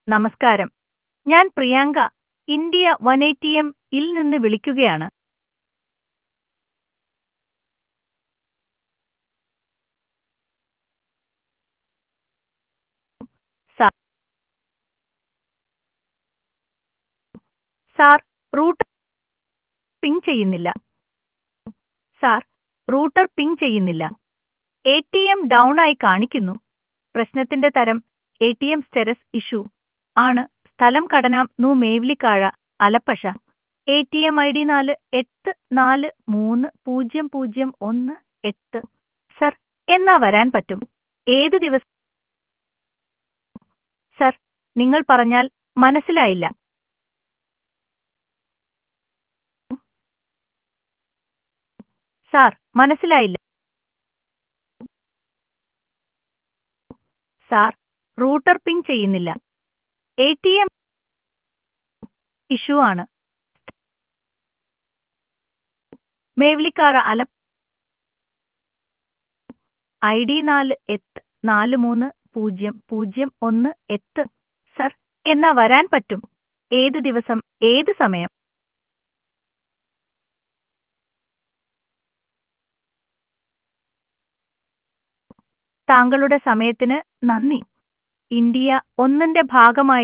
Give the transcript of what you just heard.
നമസ്കാരം ഞാൻ Priyanka India one eighty M ഇൽ നിന്ന് വിളിക്കുകയാണ് സാർ സാർ റൂട്ടർ പിങ് ചെയ്യുന്നില്ല സാർ റൂട്ടർ പിങ് ചെയ്യുന്നില്ല എ ടി എം ഡൗൺ ആയി കാണിക്കുന്നു പ്രശ്നത്തിന്റെ തരം A T M status issue ആണ് സ്ഥലം കടനാം നു Mavelikkara Alappuzha A T M I D നാല് എട്ട് നാല് മൂന്ന് പൂജ്യം പൂജ്യം ഒന്ന് എട്ട് സർ എന്നാ വരാൻ പറ്റും ഏത് ദിവസം സർ നിങ്ങൾ പറഞ്ഞാൽ മനസ്സിലായില്ല സാർ മനസ്സിലായില്ല സാർ റൂട്ടർ പിങ് ചെയ്യുന്നില്ല എ ടി എം ഇഷ്യൂ ആണ് മേവ്ലിക്കാറ അല ഐ ഡി നാല് എട്ട് നാല് മൂന്ന് പൂജ്യം പൂജ്യം ഒന്ന് എട്ട് സർ എന്നാ വരാൻ പറ്റും ഏത് ദിവസം ഏത് സമയം താങ്കളുടെ സമയത്തിന് നന്ദി ഇന്ത്യ ഒന്നിന്റെ ഭാഗമായി